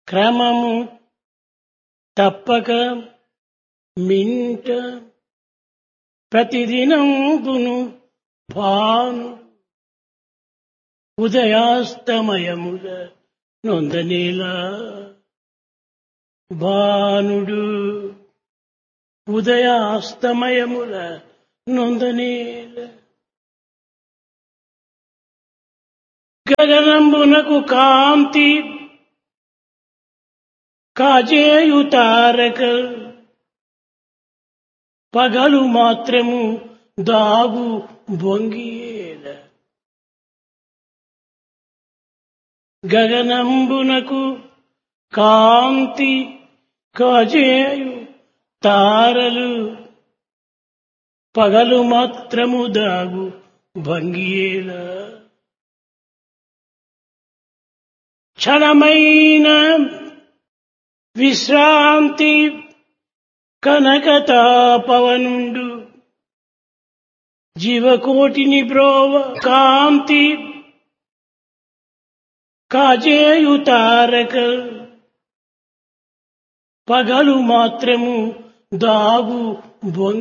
క్రమము తప్పక మింట ప్రతిదినంబును భాను ఉదయాస్తమయముల నొందనేలా భానుడు ఉదయాస్తమయముల నొందనేల గగనంబునకు కాంతి కాజేయు తారక పగలు మాత్రము దాగు బొంగియేల గగనంబునకు కాంతి కాజేయు తారలు పగలు మాత్రము దాగు భంగియేల క్షణమైన విశ్రాంతి కనకతాపవనుండు జీవకోటిని బ్రోవ కాంతి కాజేయు తారక పగలు మాత్రము దాగు బొంగి